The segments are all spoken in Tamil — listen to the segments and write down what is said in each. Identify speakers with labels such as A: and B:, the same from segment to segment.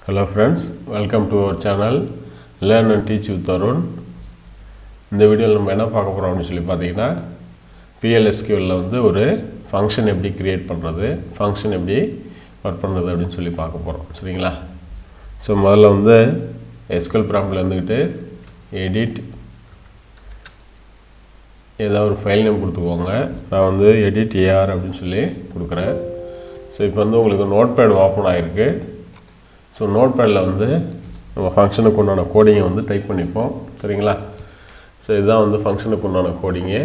A: hello friends welcome to our channel learn and teach with Arun இந்த வீடியோவில் நம்ம என்ன பார்க்க போகிறோம் அப்படின்னு சொல்லி பார்த்தீங்கன்னா பிஎல்எஸ்கியூவில் வந்து ஒரு ஃபங்க்ஷன் எப்படி க்ரியேட் பண்ணுறது ஃபங்க்ஷன் எப்படி ஒர்க் பண்ணுறது அப்படின்னு சொல்லி பார்க்க போகிறோம் சரிங்களா ஸோ முதல்ல வந்து எஸ்கல் ப்ராம்ப்டில் இருந்துக்கிட்டு எடிட் ஏதாவது ஒரு ஃபைல் நேம் கொடுத்துக்கோங்க நான் வந்து எடிட் ஏஆர் அப்படின்னு சொல்லி கொடுக்குறேன் ஸோ இப்போ வந்து உங்களுக்கு நோட் பேட் ஓப்பன் ஆகிருக்கு ஸோ நோட் பேடில் வந்து நம்ம ஃபங்க்ஷனுக்கு உண்டான கோடிங்கை வந்து டைப் பண்ணிப்போம் சரிங்களா ஸோ இதுதான் வந்து ஃபங்க்ஷனுக்கு உண்டான கோடிங்கு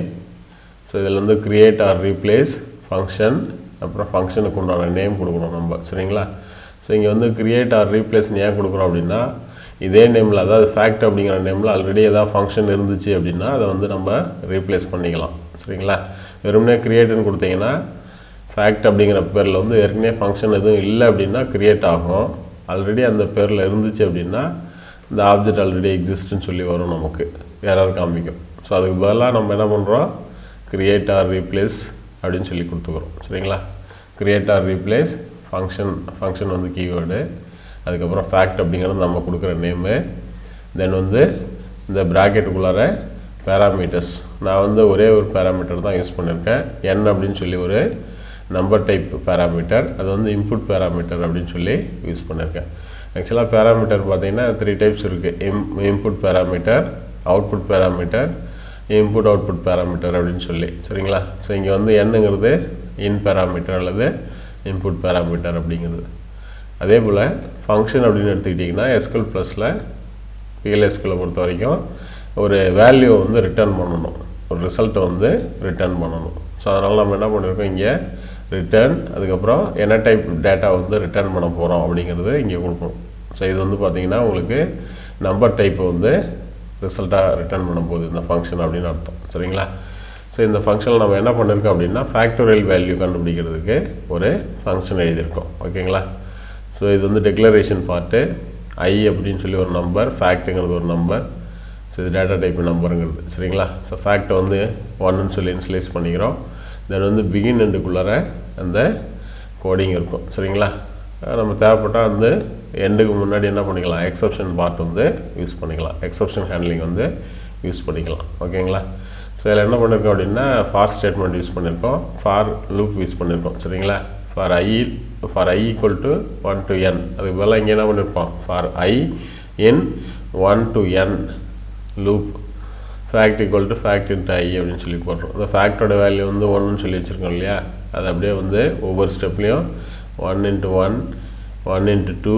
A: ஸோ இதில் வந்து க்ரியேட் ஆர் ரீப்ளேஸ் ஃபங்க்ஷன் அப்புறம் ஃபங்க்ஷனுக்கு உண்டான நேம் கொடுக்குறோம் நம்ம சரிங்களா ஸோ இங்கே வந்து க்ரியேட் ஆர் ரீப்ளேஸ்னு ஏன் கொடுக்குறோம் அப்படின்னா இதே நேமில் அதாவது ஃபேக்ட் அப்படிங்கிற நேமில் ஆல்ரெடி ஏதாவது ஃபங்க்ஷன் இருந்துச்சு அப்படின்னா அதை வந்து நம்ம ரீப்ளேஸ் பண்ணிக்கலாம் சரிங்களா வெறுமனே க்ரியேட்டுன்னு கொடுத்தீங்கன்னா ஃபேக்ட் அப்படிங்கிற பேரில் வந்து ஏற்கனவே ஃபங்க்ஷன் எதுவும் இல்லை அப்படின்னா க்ரியேட் ஆகும் ஆல்ரெடி அந்த பேரில் இருந்துச்சு அப்படின்னா இந்த ஆப்ஜெக்ட் ஆல்ரெடி எக்ஸிஸ்ட்னு சொல்லி வரும் நமக்கு யாராவது காமிக்கும் ஸோ அதுக்கு பதிலாக நம்ம என்ன பண்ணுறோம் க்ரியேட் ஆர் ரீப்ளேஸ் அப்படின்னு சொல்லி கொடுத்துக்குறோம் சரிங்களா create or replace function function வந்து கீவேர்டு அதுக்கப்புறம் ஃபேக்ட் அப்படிங்கிறது நம்ம கொடுக்குற நேமு தென் வந்து இந்த ப்ராக்கெட்டுக்குள்ளார பேராமீட்டர்ஸ் நான் வந்து ஒரே ஒரு பேராமீட்டர் தான் யூஸ் பண்ணியிருக்கேன் என் அப்படின்னு சொல்லி ஒரு நம்பர் டைப் பேராமீட்டர் அது வந்து இன்புட் பேராமீட்டர் அப்படின்னு சொல்லி யூஸ் பண்ணியிருக்கேன் ஆக்சுவலாக பேராமீட்டர் பார்த்தீங்கன்னா த்ரீ டைப்ஸ் இருக்குது இம் input parameter output parameter input output parameter அப்படின்னு சொல்லி சரிங்களா ஸோ இங்கே வந்து என்னங்கிறது இன் பேராமீட்டர் அல்லது இன்புட் பேராமீட்டர் அப்படிங்கிறது அதே போல் ஃபங்க்ஷன் அப்படின்னு எடுத்துக்கிட்டிங்கன்னா எஸ்கல் ப்ளஸில் பிஎல்எஸ்கியூலை பொறுத்த வரைக்கும் ஒரு வேல்யூ வந்து ரிட்டர்ன் பண்ணணும் ஒரு ரிசல்ட்டை வந்து ரிட்டர்ன் பண்ணணும் ஸோ அதனால் நம்ம என்ன பண்ணியிருக்கோம் இங்கே ரிட்டர்ன் அதுக்கப்புறம் என்ன டைப் டேட்டா வந்து ரிட்டர்ன் பண்ண போகிறோம் அப்படிங்கிறது இங்கே கொடுக்கணும் ஸோ இது வந்து பார்த்திங்கன்னா உங்களுக்கு நம்பர் டைப்பை வந்து ரிசல்ட்டாக ரிட்டர்ன் பண்ண போகுது இந்த ஃபங்க்ஷன் அப்படின்னு அர்த்தம் சரிங்களா ஸோ இந்த ஃபங்க்ஷனில் நம்ம என்ன பண்ணியிருக்கோம் அப்படின்னா ஃபேக்டோரியல் வேல்யூ கண்டுபிடிக்கிறதுக்கு ஒரு ஃபங்க்ஷன் எழுதியிருக்கோம் ஓகேங்களா ஸோ இது வந்து டெக்ளரேஷன் பார்ட்டு ஐ அப்படின்னு சொல்லி ஒரு நம்பர் ஃபேக்ட்டுங்கிறது ஒரு நம்பர் ஸோ இது டேட்டா டைப் நம்பருங்கிறது சரிங்களா ஸோ ஃபேக்டை வந்து ஒன்னு சொல்லி இன்ஸ்லைஸ் பண்ணிக்கிறோம் தென் வந்து பிகின் எண்டுக்குள்ளார அந்த கோடிங் இருக்கும் சரிங்களா நம்ம தேவைப்பட்டால் வந்து எண்டுக்கு முன்னாடி என்ன பண்ணிக்கலாம் எக்ஸப்ஷன் பார்ட் வந்து யூஸ் பண்ணிக்கலாம் எக்ஸப்ஷன் ஹேண்ட்லிங் வந்து யூஸ் பண்ணிக்கலாம் ஓகேங்களா ஸோ இதில் என்ன பண்ணியிருக்கோம் அப்படின்னா ஃபார் ஸ்டேட்மெண்ட் யூஸ் பண்ணியிருக்கோம் ஃபார் லூப் யூஸ் பண்ணியிருக்கோம் சரிங்களா for I for I equal to one to N அதுக்கு பதிலாக இங்கே என்ன பண்ணியிருப்போம் for I in one to N loop fact equal to fact into I அப்படின்னு சொல்லி போடுறோம் அந்த ஃபேக்டோட வேல்யூ வந்து ஒன்றுன்னு சொல்லி வச்சுருக்கோம் இல்லையா அது அப்படியே வந்து ஒவ்வொரு ஸ்டெப்லேயும் one into one one into two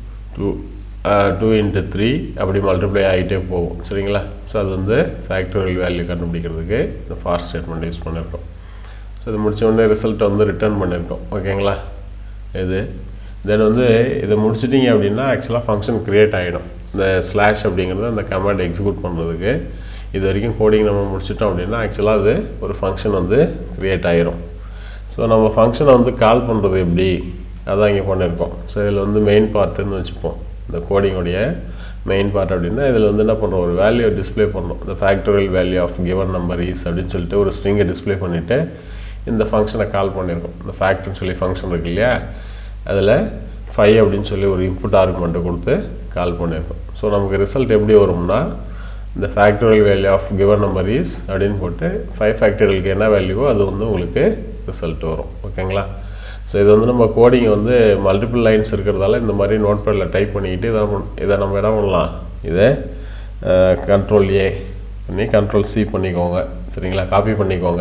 A: two two into three அப்படி மல்டிப்ளை ஆகிட்டே போகும் சரிங்களா ஸோ அது வந்து ஃபேக்டோரியல் வேல்யூ கண்டுபிடிக்கிறதுக்கு இந்த ஃபார் ஸ்டேட்மெண்ட் யூஸ் பண்ணியிருக்கோம் ஸோ இது முடிச்ச உடனே ரிசல்ட்டை வந்து ரிட்டர்ன் பண்ணியிருக்கோம் ஓகேங்களா இது தென் வந்து இதை முடிச்சிட்டிங்க அப்படின்னா ஆக்சுவலாக ஃபங்க்ஷன் க்ரியேட் ஆகிடும் இந்த ஸ்லாஷ் அப்படிங்கிறது அந்த கமாண்ட் எக்ஸிக்யூட் பண்ணுறதுக்கு இது வரைக்கும் கோடிங் நம்ம முடிச்சிட்டோம் அப்படின்னா ஆக்சுவலாக அது ஒரு ஃபங்க்ஷன் வந்து க்ரியேட் ஆகிரும் ஸோ நம்ம ஃபங்க்ஷனை வந்து கால் பண்ணுறது எப்படி அதான் இங்கே பண்ணியிருக்கோம் ஸோ இதில் வந்து மெயின் பார்ட்டுன்னு வச்சுப்போம் இந்த கோடிங்கோடைய மெயின் பார்ட் அப்படின்னா இதில் வந்து என்ன பண்ணுறோம் ஒரு வேல்யூ டிஸ்பிளே பண்ணணும் இந்த factorial value of given number is அப்படின்னு சொல்லிட்டு ஒரு ஸ்ட்ரிங்கை டிஸ்பிளே பண்ணிவிட்டு இந்த ஃபங்க்ஷனை கால் பண்ணியிருக்கோம் இந்த ஃபேக்ட்னு சொல்லி ஃபங்க்ஷன் இருக்கு இல்லையா அதில் ஃபைவ் அப்படின்னு சொல்லி ஒரு இன்புட் ஆர்குமெண்ட்டை கொடுத்து கால் பண்ணியிருக்கோம் ஸோ நமக்கு ரிசல்ட் எப்படி வரும்னா இந்த factorial value of given number is அப்படின்னு போட்டு ஃபைவ் ஃபேக்டரியலுக்கு என்ன வேல்யூவோ அது வந்து உங்களுக்கு ரிசல்ட் வரும் ஓகேங்களா ஸோ இது வந்து நம்ம கோடிங் வந்து மல்டிபிள் லைன்ஸ் இருக்கிறதால இந்த மாதிரி நோட் பேடில் டைப் பண்ணிக்கிட்டு இதை இதை நம்ம என்ன பண்ணலாம் இதை கண்ட்ரோல் ஏ பண்ணி கண்ட்ரோல் சி பண்ணிக்கோங்க சரிங்களா காப்பி பண்ணிக்கோங்க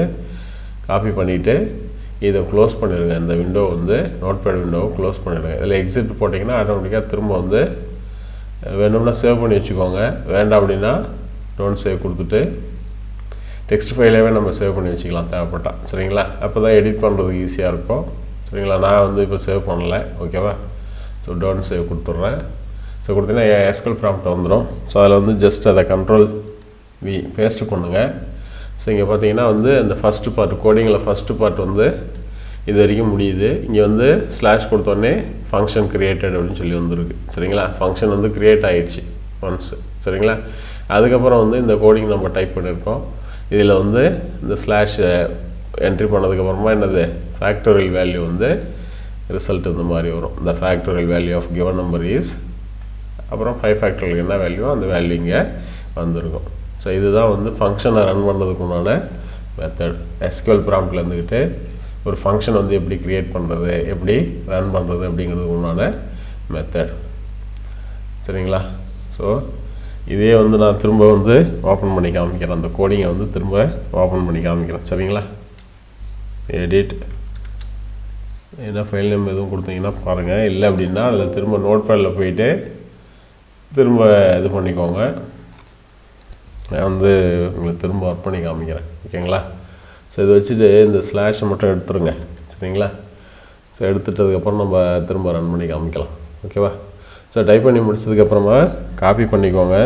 A: காப்பி பண்ணிவிட்டு இதை க்ளோஸ் பண்ணிடுங்க இந்த விண்டோ வந்து நோட் பேட் விண்டோவை க்ளோஸ் பண்ணிடுங்க இதில் எக்ஸிட் போட்டிங்கன்னா ஆட்டோமேட்டிக்காக திரும்ப வந்து வேணும்னா சேவ் பண்ணி வச்சுக்கோங்க வேண்டாம் அப்படின்னா டோன்ட் சேவ் கொடுத்துட்டு டெக்ஸ்ட் ஃபைலாகவே நம்ம சேவ் பண்ணி வச்சுக்கலாம் தேவைப்பட்டால் சரிங்களா அப்போ தான் எடிட் பண்ணுறதுக்கு ஈஸியாக இருக்கும் சரிங்களா நான் வந்து இப்போ சேவ் பண்ணலை ஓகேவா ஸோ டோன்ட் சேவ் கொடுத்துட்றேன் ஸோ கொடுத்தீங்கன்னா எஸ்கல் ப்ராம்ப்ட் வந்துடும் ஸோ அதில் வந்து ஜஸ்ட் அதை கண்ட்ரோல் வி பேஸ்ட் பண்ணுங்கள் ஸோ இங்கே பார்த்தீங்கன்னா வந்து இந்த ஃபஸ்ட்டு பார்ட் கோடிங்கில் ஃபஸ்ட்டு பார்ட் வந்து இது வரைக்கும் முடியுது இங்கே வந்து ஸ்லாஷ் கொடுத்தோடனே ஃபங்க்ஷன் க்ரியேட்டட் அப்படின்னு சொல்லி வந்துருக்கு சரிங்களா ஃபங்க்ஷன் வந்து க்ரியேட் ஆகிடுச்சு ஒன்ஸ் சரிங்களா அதுக்கப்புறம் வந்து இந்த கோடிங் நம்ம டைப் பண்ணியிருக்கோம் இதில் வந்து இந்த ஸ்லாஷ் என்ட்ரி பண்ணதுக்கப்புறமா என்னது ஃபேக்டோரியல் வேல்யூ வந்து ரிசல்ட் இந்த மாதிரி வரும் இந்த factorial value of given number is அப்புறம் ஃபைவ் ஃபேக்டரியல் என்ன வேல்யூ அந்த வேல்யூ இங்கே வந்திருக்கும் ஸோ இதுதான் வந்து ஃபங்க்ஷனை ரன் பண்ணுறதுக்கு உண்டான மெத்தட் எஸ்கியூஎல் ப்ராம்ப்டில் இருந்துக்கிட்டு ஒரு ஃபங்க்ஷன் வந்து எப்படி க்ரியேட் பண்ணுறது எப்படி ரன் பண்ணுறது அப்படிங்கிறதுக்கு உண்டான மெத்தட் சரிங்களா ஸோ இதே வந்து நான் திரும்ப வந்து ஓப்பன் பண்ணி காமிக்கிறேன் அந்த கோடிங்கை வந்து திரும்ப ஓப்பன் பண்ணி காமிக்கிறேன் சரிங்களா எடிட் என்ன ஃபைல் நேம் எதுவும் கொடுத்தீங்கன்னா பாருங்கள் இல்லை அப்படின்னா அதில் திரும்ப நோட் பேடில் போயிட்டு திரும்ப இது பண்ணிக்கோங்க நான் வந்து உங்களுக்கு திரும்ப ஒர்க் பண்ணி காமிக்கிறேன் ஓகேங்களா ஸோ இதை வச்சுட்டு இந்த ஸ்லாஷை மட்டும் எடுத்துருங்க சரிங்களா ஸோ எடுத்துட்டதுக்கப்புறம் நம்ம திரும்ப ரன் பண்ணி காமிக்கலாம் ஓகேவா ஸோ டைப் பண்ணி முடிச்சதுக்கப்புறமா காப்பி பண்ணிக்கோங்க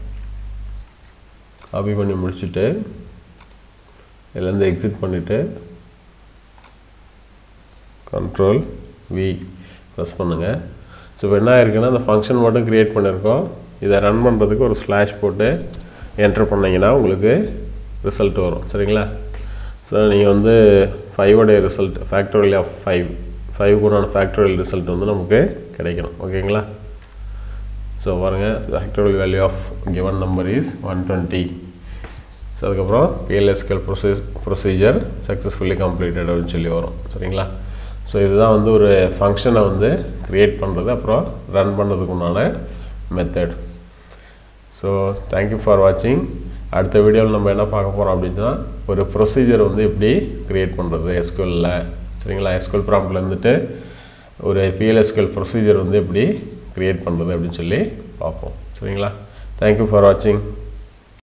A: காப்பி பண்ணி முடிச்சுட்டு இதுலேருந்து எக்ஸிட் பண்ணிவிட்டு கண்ட்ரோல் வி ப்ரெஸ் பண்ணுங்கள் ஸோ இப்போ என்ன ஆயிருக்குன்னா அந்த ஃபங்க்ஷன் மட்டும் க்ரியேட் பண்ணியிருக்கோம் இதை ரன் பண்ணுறதுக்கு ஒரு ஸ்லாஷ் போட்டு என்ட்ரு பண்ணிங்கன்னா உங்களுக்கு ரிசல்ட் வரும் சரிங்களா ஸோ நீங்கள் வந்து ஃபைவோடைய result factorial of five five கூட ஃபேக்டோரியல் ரிசல்ட் வந்து நமக்கு கிடைக்கணும் ஓகேங்களா ஸோ பாருங்கள் factorial value of given number is one twenty so அதுக்கப்புறம் PLSQL process procedure successfully completed அப்படின்னு சொல்லி வரும் சரிங்களா ஸோ இதுதான் வந்து ஒரு ஃபங்க்ஷனை வந்து க்ரியேட் பண்ணுறது அப்புறம் ரன் பண்ணுறதுக்கு உண்டான மெத்தட் ஸோ தேங்க்யூ ஃபார் வாட்சிங் அடுத்த வீடியோவில் நம்ம என்ன பார்க்க போகிறோம் அப்படின்னா ஒரு ப்ரொசீஜர் வந்து எப்படி க்ரியேட் பண்ணுறது எஸ்குவலில் சரிங்களா எஸ்குவல் ப்ராப்ளம் இருந்துட்டு ஒரு பிஎல்எஸ்குவல் ப்ரொசீஜர் வந்து எப்படி க்ரியேட் பண்ணுறது அப்படின்னு சொல்லி பார்ப்போம் சரிங்களா தேங்க்யூ ஃபார் வாட்சிங்